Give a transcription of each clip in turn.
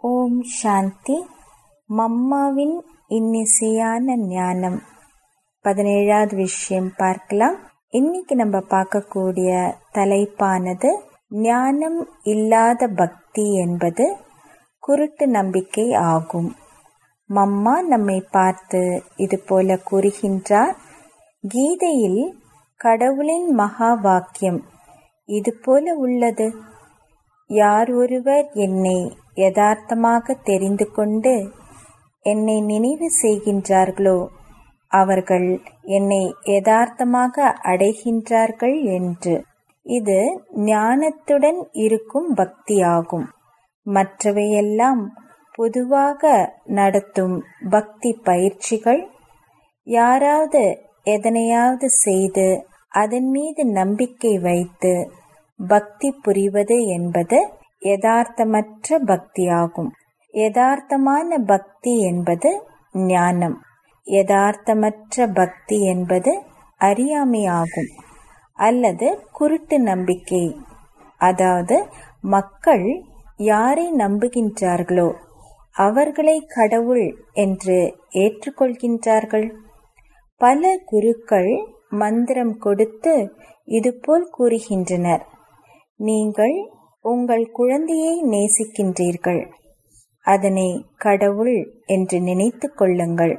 ஓம் சாந்தி மம்மாவின் இன்னிசையான ஞானம் பதினேழாவது விஷயம் பார்க்கலாம் இன்னைக்கு நம்ம பார்க்கக்கூடிய தலைப்பானது ஞானம் இல்லாத பக்தி என்பது குருட்டு நம்பிக்கை ஆகும் மம்மா நம்மை பார்த்து இது போல கூறுகின்றார் கீதையில் கடவுளின் மகா வாக்கியம் இது போல உள்ளது யார் ஒருவர் என்னை யதார்த்தமாக தெரிந்து கொண்டு என்னை நினைவு செய்கின்றார்களோ அவர்கள் என்னை யதார்த்தமாக அடைகின்றார்கள் என்று இது ஞானத்துடன் இருக்கும் பக்தியாகும் மற்றவையெல்லாம் பொதுவாக நடத்தும் பக்தி பயிற்சிகள் யாராவது எதனையாவது செய்து அதன் மீது நம்பிக்கை வைத்து பக்தி புரிவது என்பது யதார்த்தமற்ற பக்தியாகும் யதார்த்தமான பக்தி என்பது ஞானம் யதார்த்தமற்ற பக்தி என்பது அறியாமையாகும் அல்லது குருட்டு நம்பிக்கை அதாவது மக்கள் யாரை நம்புகின்றார்களோ அவர்களை கடவுள் என்று ஏற்றுக்கொள்கின்றார்கள் பல குருக்கள் மந்திரம் கொடுத்து இதுபோல் கூறுகின்றனர் நீங்கள் உங்கள் குழந்தையை நேசிக்கின்றீர்கள் அதனை கடவுள் என்று நினைத்து கொள்ளுங்கள்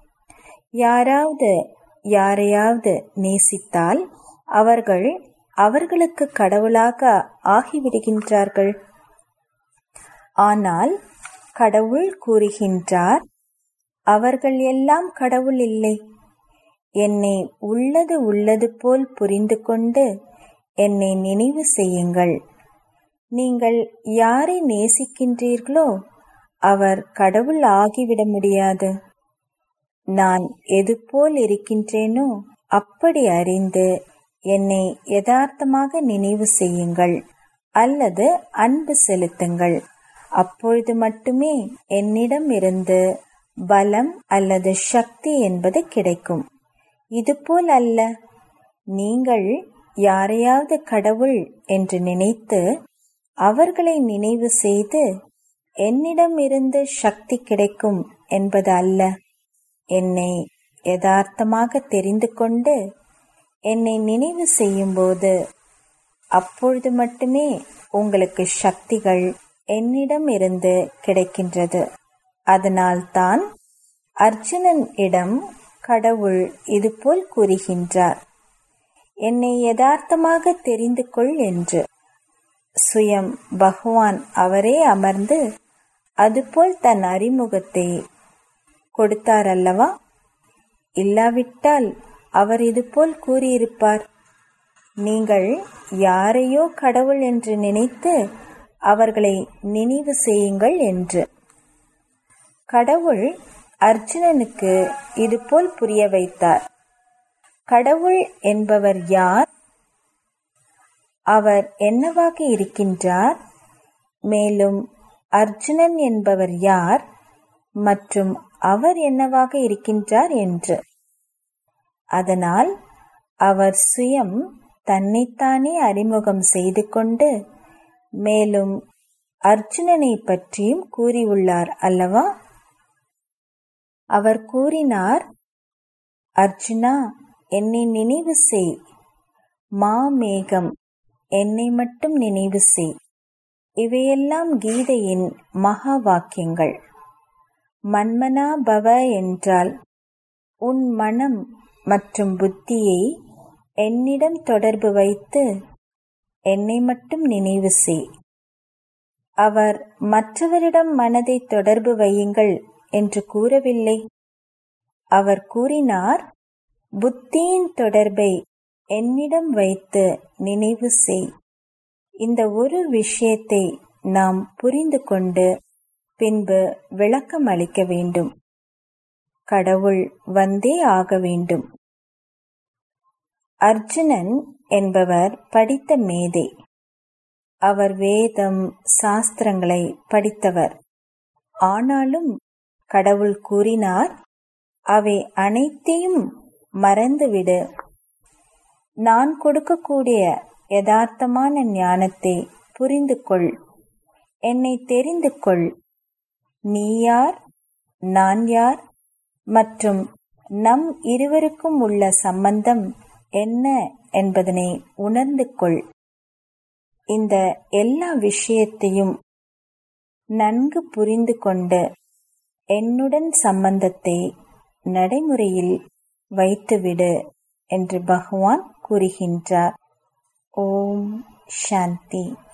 யாராவது யாரையாவது நேசித்தால் அவர்கள் அவர்களுக்கு கடவுளாக ஆகிவிடுகின்றார்கள் ஆனால் கடவுள் கூறுகின்றார் அவர்கள் எல்லாம் கடவுள் இல்லை என்னை உள்ளது உள்ளது போல் புரிந்து கொண்டு என்னை நினைவு செய்யுங்கள் நீங்கள் யாரை நேசிக்கின்றீர்களோ அவர் கடவுள் ஆகிவிட முடியாது நான் எது போல் இருக்கின்றேனோ அப்படி அறிந்து என்னை யதார்த்தமாக நினைவு செய்யுங்கள் அல்லது அன்பு செலுத்துங்கள் அப்பொழுது மட்டுமே என்னிடம் இருந்து பலம் அல்லது சக்தி என்பது கிடைக்கும் இதுபோல் அல்ல நீங்கள் யாரையாவது கடவுள் என்று நினைத்து அவர்களை நினைவு செய்து என்னிடம் இருந்து சக்தி கிடைக்கும் என்பது அல்ல என்னை யதார்த்தமாக தெரிந்து கொண்டு என்னை நினைவு செய்யும்போது அப்பொழுது மட்டுமே உங்களுக்கு சக்திகள் என்னிடம் இருந்து கிடைக்கின்றது அதனால்தான் அர்ஜுனன் இடம் கடவுள் இதுபோல் கூறுகின்றார் என்னை யதார்த்தமாக தெரிந்து கொள் என்று சுயம் பகவான் அவரே அமர்ந்து அதுபோல் தன் அறிமுகத்தை கொடுத்தார் அல்லவா இல்லாவிட்டால் அவர் இதுபோல் கூறியிருப்பார் நீங்கள் யாரையோ கடவுள் என்று நினைத்து அவர்களை நினைவு செய்யுங்கள் என்று கடவுள் அர்ஜுனனுக்கு இதுபோல் புரிய வைத்தார் கடவுள் என்பவர் யார் அவர் என்னவாக இருக்கின்றார் மேலும் அர்ஜுனன் என்பவர் யார் மற்றும் அவர் என்னவாக இருக்கின்றார் என்று அதனால் அவர் சுயம் தன்னைத்தானே அறிமுகம் செய்து கொண்டு மேலும் அர்ஜுனனை பற்றியும் கூறியுள்ளார் அல்லவா அவர் கூறினார் அர்ஜுனா என்னை நினைவு செய் மாமேகம் என்னை மட்டும் நினைவு செய் இவையெல்லாம் கீதையின் மகா வாக்கியங்கள் மன்மனா பவ என்றால் உன் மனம் மற்றும் புத்தியை என்னிடம் தொடர்பு வைத்து என்னை மட்டும் நினைவு செய் அவர் மற்றவரிடம் மனதை தொடர்பு வையுங்கள் என்று கூறவில்லை அவர் கூறினார் புத்தியின் தொடர்பை என்னிடம் வைத்து நினைவு செய் இந்த ஒரு விஷயத்தை நாம் புரிந்து கொண்டு பின்பு விளக்கம் அளிக்க வேண்டும் கடவுள் வந்தே ஆக வேண்டும் அர்ஜுனன் என்பவர் படித்த மேதை அவர் வேதம் சாஸ்திரங்களை படித்தவர் ஆனாலும் கடவுள் கூறினார் அவை அனைத்தையும் மறந்துவிடு நான் கொடுக்கக்கூடிய யதார்த்தமான ஞானத்தை புரிந்து கொள் என்னை தெரிந்து கொள் நீ யார் நான் யார் மற்றும் நம் இருவருக்கும் உள்ள சம்பந்தம் என்ன என்பதனை உணர்ந்து கொள் இந்த எல்லா விஷயத்தையும் நன்கு புரிந்து கொண்டு என்னுடன் சம்பந்தத்தை நடைமுறையில் வைத்துவிடு என்று பகவான் கூறுகின்றார் ஓம் சாந்தி